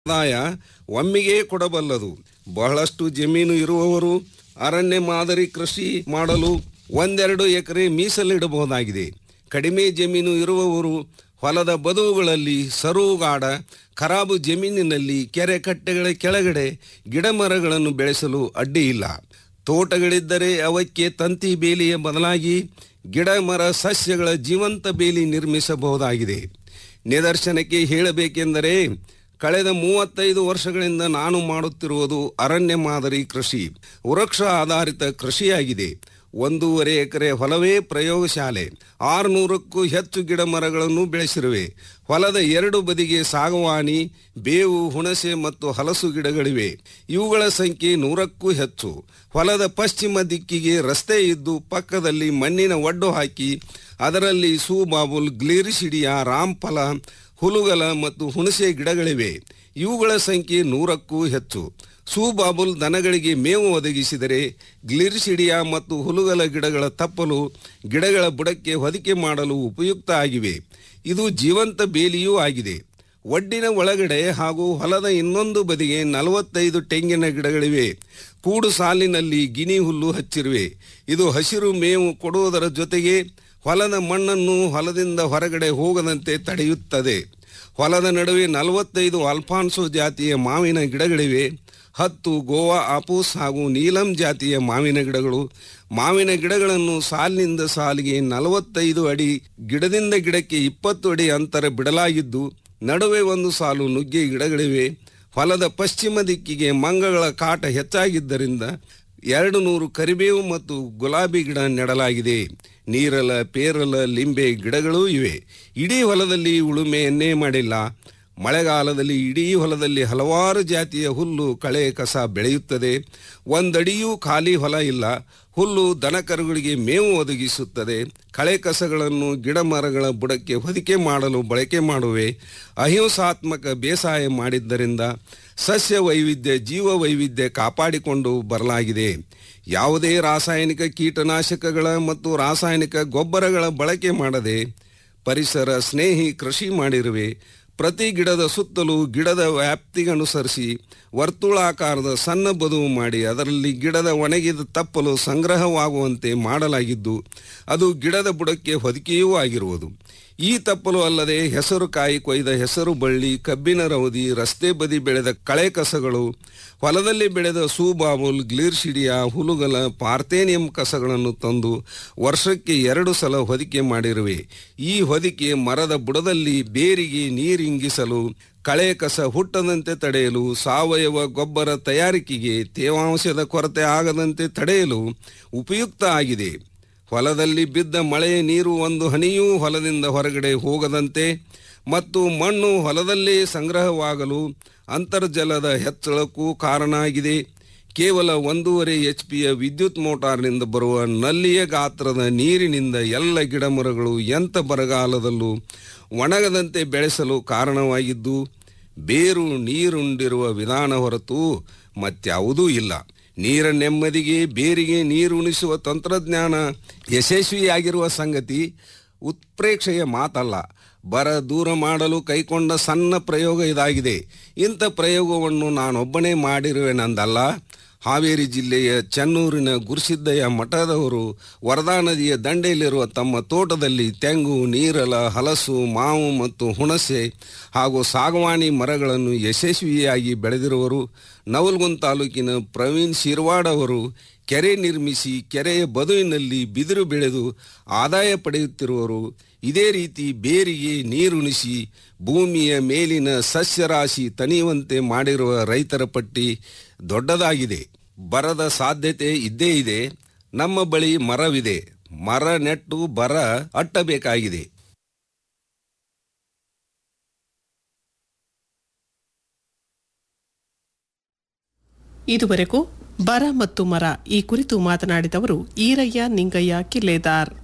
ಆದಾಯ ಒಮ್ಮೆಗೆ ಕೊಡಬಲ್ಲದು ಬಹಳಷ್ಟು ಜಮೀನು ಇರುವವರು ಅರಣ್ಯ ಮಾದರಿ ಕೃಷಿ ಮಾಡಲು ಒಂದೆರಡು ಎಕರೆ ಮೀಸಲಿಡಬಹುದಾಗಿದೆ ಕಡಿಮೆ ಜಮೀನು ಇರುವವರು ಹೊಲದ ಬದುವುಗಳಲ್ಲಿ ಸರುಗಾಡ ಖರಾಬು ಜಮೀನಿನಲ್ಲಿ ಕೆರೆ ಕಟ್ಟೆಗಳ ಕೆಳಗಡೆ ಗಿಡ ಮರಗಳನ್ನು ಬೆಳೆಸಲು ಅಡ್ಡಿ ಇಲ್ಲ ತೋಟಗಳಿದ್ದರೆ ಅವಕ್ಕೆ ತಂತಿ ಬೇಲಿಯ ಬದಲಾಗಿ ಗಿಡ ಮರ ಸಸ್ಯಗಳ ಜೀವಂತ ಬೇಲಿ ನಿರ್ಮಿಸಬಹುದಾಗಿದೆ ನಿದರ್ಶನಕ್ಕೆ ಹೇಳಬೇಕೆಂದರೆ ಕಳೆದ ಮೂವತ್ತೈದು ವರ್ಷಗಳಿಂದ ನಾನು ಮಾಡುತ್ತಿರುವುದು ಅರಣ್ಯ ಮಾದರಿ ಕೃಷಿ ವೃಕ್ಷ ಆಧಾರಿತ ಕೃಷಿಯಾಗಿದೆ ಒಂದೂವರೆ ಎಕರೆ ಹೊಲವೇ ಪ್ರಯೋಗಶಾಲೆ ಆರುನೂರಕ್ಕೂ ಹೆಚ್ಚು ಗಿಡ ಮರಗಳನ್ನು ಬೆಳೆಸಿರುವೆ ಹೊಲದ ಎರಡು ಬದಿಗೆ ಸಾಗವಾನಿ ಬೇವು ಹುಣಸೆ ಮತ್ತು ಹಲಸು ಗಿಡಗಳಿವೆ ಇವುಗಳ ಸಂಖ್ಯೆ ನೂರಕ್ಕೂ ಹೆಚ್ಚು ಹೊಲದ ಪಶ್ಚಿಮ ದಿಕ್ಕಿಗೆ ರಸ್ತೆ ಇದ್ದು ಪಕ್ಕದಲ್ಲಿ ಮಣ್ಣಿನ ಒಡ್ಡು ಹಾಕಿ ಅದರಲ್ಲಿ ಸೂಬಾಬುಲ್ ಗ್ಲಿರಿಸಿಡಿಯಾ ರಾಮ್ಫಲ ಹುಲುಗಲ ಮತ್ತು ಹುಣಸೆ ಗಿಡಗಳಿವೆ ಇವುಗಳ ಸಂಖ್ಯೆ ನೂರಕ್ಕೂ ಹೆಚ್ಚು ಸೂಬಾಬುಲ್ ದನಗಳಿಗೆ ಮೇವು ಒದಗಿಸಿದರೆ ಗ್ಲಿರಿಸಿಡಿಯಾ ಮತ್ತು ಹುಲುಗಲ ಗಿಡಗಳ ತಪ್ಪಲು ಗಿಡಗಳ ಬುಡಕ್ಕೆ ಹೊದಿಕೆ ಮಾಡಲು ಉಪಯುಕ್ತ ಆಗಿವೆ ಇದು ಜೀವಂತ ಬೇಲಿಯೂ ಆಗಿದೆ ಒಡ್ಡಿನ ಒಳಗಡೆ ಹಾಗೂ ಹೊಲದ ಇನ್ನೊಂದು ಬದಿಗೆ ನಲವತ್ತೈದು ತೆಂಗಿನ ಗಿಡಗಳಿವೆ ಕೂಡು ಸಾಲಿನಲ್ಲಿ ಗಿನಿ ಹುಲ್ಲು ಹಚ್ಚಿರುವೆ ಇದು ಹಸಿರು ಮೇವು ಕೊಡುವುದರ ಜೊತೆಗೆ ಹೊಲದ ಮಣ್ಣನ್ನು ಹೊಲದಿಂದ ಹೊರಗಡೆ ಹೋಗದಂತೆ ತಡೆಯುತ್ತದೆ ಹೊಲದ ನಡುವೆ ನಲವತ್ತೈದು ಅಲ್ಫಾನ್ಸೋ ಜಾತಿಯ ಮಾವಿನ ಗಿಡಗಳಿವೆ ಹತ್ತು ಗೋವಾ ಆಪೂಸ್ ಹಾಗೂ ನೀಲಂ ಜಾತಿಯ ಮಾವಿನ ಗಿಡಗಳು ಮಾವಿನ ಗಿಡಗಳನ್ನು ಸಾಲಿನಿಂದ ಸಾಲಿಗೆ ನಲವತ್ತೈದು ಅಡಿ ಗಿಡದಿಂದ ಗಿಡಕ್ಕೆ ಇಪ್ಪತ್ತು ಅಡಿ ಅಂತರ ಬಿಡಲಾಗಿದ್ದು ನಡುವೆ ಒಂದು ಸಾಲು ನುಗ್ಗೆ ಗಿಡಗಳಿವೆ ಹೊಲದ ಪಶ್ಚಿಮ ದಿಕ್ಕಿಗೆ ಮಂಗಗಳ ಕಾಟ ಹೆಚ್ಚಾಗಿದ್ದರಿಂದ ಎರಡು ನೂರು ಕರಿಬೇವು ಮತ್ತು ಗುಲಾಬಿ ಗಿಡ ನೆಡಲಾಗಿದೆ ನೀರಲ ಪೇರಲ ಲಿಂಬೆ ಗಿಡಗಳೂ ಇವೆ ಇಡೀ ಹೊಲದಲ್ಲಿ ಉಳುಮೆಯನ್ನೇ ಮಾಡಿಲ್ಲ ಮಳೆಗಾಲದಲ್ಲಿ ಇಡೀ ಹೊಲದಲ್ಲಿ ಹಲವಾರು ಜಾತಿಯ ಹುಲ್ಲು ಕಳೆ ಕಸ ಬೆಳೆಯುತ್ತದೆ ಒಂದಡಿಯೂ ಖಾಲಿ ಹೊಲ ಇಲ್ಲ ಹುಲ್ಲು ದನಕರುಗಳಿಗೆ ಮೇವು ಒದಗಿಸುತ್ತದೆ ಕಳೆ ಕಸಗಳನ್ನು ಗಿಡ ಮರಗಳ ಬುಡಕ್ಕೆ ಹೊದಿಕೆ ಮಾಡಲು ಬಳಕೆ ಮಾಡುವೆ ಅಹಿಂಸಾತ್ಮಕ ಬೇಸಾಯ ಮಾಡಿದ್ದರಿಂದ ಸಸ್ಯ ವೈವಿಧ್ಯ ಜೀವ ವೈವಿಧ್ಯ ಕಾಪಾಡಿಕೊಂಡು ಬರಲಾಗಿದೆ ಯಾವುದೇ ರಾಸಾಯನಿಕ ಕೀಟನಾಶಕಗಳ ಮತ್ತು ರಾಸಾಯನಿಕ ಗೊಬ್ಬರಗಳ ಬಳಕೆ ಮಾಡದೆ ಪರಿಸರ ಸ್ನೇಹಿ ಕೃಷಿ ಮಾಡಿರುವೆ ಪ್ರತಿ ಗಿಡದ ಸುತ್ತಲೂ ಗಿಡದ ವ್ಯಾಪ್ತಿಗನುಸರಿಸಿ ವರ್ತುಳಾಕಾರದ ಸಣ್ಣ ಬದುವು ಮಾಡಿ ಅದರಲ್ಲಿ ಗಿಡದ ಒಣಗಿದ ತಪ್ಪಲು ಸಂಗ್ರಹವಾಗುವಂತೆ ಮಾಡಲಾಗಿದ್ದು ಅದು ಗಿಡದ ಬುಡಕ್ಕೆ ಹೊದಿಕೆಯೂ ಆಗಿರುವುದು ಈ ತಪ್ಪಲು ಅಲ್ಲದೆ ಹೆಸರು ಕಾಯಿ ಕೊಯ್ದ ಹೆಸರು ಬಳ್ಳಿ ಕಬ್ಬಿನ ರವದಿ ರಸ್ತೆ ಬದಿ ಬೆಳೆದ ಕಳೆ ಕಸಗಳು ಹೊಲದಲ್ಲಿ ಬೆಳೆದ ಸೂಬಾಬುಲ್ ಗ್ಲಿರ್ಸಿಡಿಯಾ ಹುಲುಗಲ ಪಾರ್ಥೇನಿಯಂ ಕಸಗಳನ್ನು ತಂದು ವರ್ಷಕ್ಕೆ ಎರಡು ಸಲ ಹೊದಿಕೆ ಮಾಡಿರುವೆ ಈ ಹೊದಿಕೆ ಮರದ ಬುಡದಲ್ಲಿ ಬೇರಿಗೆ ನೀರಿಂಗಿಸಲು ಕಳೆ ಕಸ ಹುಟ್ಟದಂತೆ ತಡೆಯಲು ಸಾವಯವ ಗೊಬ್ಬರ ತಯಾರಿಕೆಗೆ ತೇವಾಂಶದ ಕೊರತೆ ಆಗದಂತೆ ತಡೆಯಲು ಉಪಯುಕ್ತ ಆಗಿದೆ ಹೊಲದಲ್ಲಿ ಬಿದ್ದ ಮಳೆಯ ನೀರು ಒಂದು ಹನಿಯೂ ಹೊಲದಿಂದ ಹೊರಗಡೆ ಹೋಗದಂತೆ ಮತ್ತು ಮಣ್ಣು ಹೊಲದಲ್ಲೇ ಸಂಗ್ರಹವಾಗಲು ಅಂತರ್ಜಲದ ಹೆಚ್ಚಳಕ್ಕೂ ಕಾರಣ ಆಗಿದೆ ಕೇವಲ ಒಂದೂವರೆ ಎಚ್ ಪಿಯ ವಿದ್ಯುತ್ ಮೋಟಾರ್ನಿಂದ ಬರುವ ನಲ್ಲಿಯ ಗಾತ್ರದ ನೀರಿನಿಂದ ಎಲ್ಲ ಗಿಡಮರಗಳು ಎಂಥ ಬರಗಾಲದಲ್ಲೂ ಒಣಗದಂತೆ ಬೆಳೆಸಲು ಕಾರಣವಾಗಿದ್ದು ಬೇರು ನೀರುಂಡಿರುವ ವಿಧಾನ ಹೊರತು ಮತ್ಯಾವುದೂ ಇಲ್ಲ ನೀರ ನೆಮ್ಮದಿಗೆ ಬೇರಿಗೆ ನೀರುಣಿಸುವ ತಂತ್ರಜ್ಞಾನ ಯಶಸ್ವಿಯಾಗಿರುವ ಸಂಗತಿ ಉತ್ಪ್ರೇಕ್ಷೆಯ ಮಾತಲ್ಲ ಬರ ದೂರ ಮಾಡಲು ಕೈಕೊಂಡ ಸಣ್ಣ ಪ್ರಯೋಗ ಇದಾಗಿದೆ ಇಂಥ ಪ್ರಯೋಗವನ್ನು ನಾನೊಬ್ಬನೇ ಮಾಡಿರುವೆನಂದಲ್ಲ ಹಾವೇರಿ ಜಿಲ್ಲೆಯ ಚನ್ನೂರಿನ ಗುರುಸಿದ್ದಯ್ಯ ಮಠದವರು ವರದಾ ನದಿಯ ದಂಡೆಯಲ್ಲಿರುವ ತಮ್ಮ ತೋಟದಲ್ಲಿ ತೆಂಗು ನೀರಲ ಹಲಸು ಮಾವು ಮತ್ತು ಹುಣಸೆ ಹಾಗೂ ಸಾಗವಾನಿ ಮರಗಳನ್ನು ಯಶಸ್ವಿಯಾಗಿ ಬೆಳೆದಿರುವರು ನವಲ್ಗುಂದ್ ತಾಲೂಕಿನ ಪ್ರವೀಣ್ ಶಿರ್ವಾಡ್ ಅವರು ಕೆರೆ ನಿರ್ಮಿಸಿ ಕೆರೆಯ ಬದುವಿನಲ್ಲಿ ಬಿದಿರು ಬೆಳೆದು ಆದಾಯ ಪಡೆಯುತ್ತಿರುವರು ಇದೇ ರೀತಿ ಬೇರಿಗೆ ನೀರುಣಿಸಿ ಭೂಮಿಯ ಮೇಲಿನ ಸಸ್ಯರಾಶಿ ತಣಿಯುವಂತೆ ಮಾಡಿರುವ ರೈತರ ಪಟ್ಟಿ ದೊಡ್ಡದಾಗಿದೆ ಬರದ ಸಾಧ್ಯತೆ ಇದ್ದೇ ಇದೆ ನಮ್ಮ ಬಳಿ ಮರವಿದೆ ಮರ ನೆಟ್ಟು ಬರ ಅಟ್ಟಬೇಕಾಗಿದೆ ಇದುವರೆಗೂ ಬರ ಮತ್ತು ಮರ ಈ ಕುರಿತು ಮಾತನಾಡಿದವರು ಈರಯ್ಯ ನಿಂಗಯ್ಯ ಕಿಲ್ಲೇದಾರ್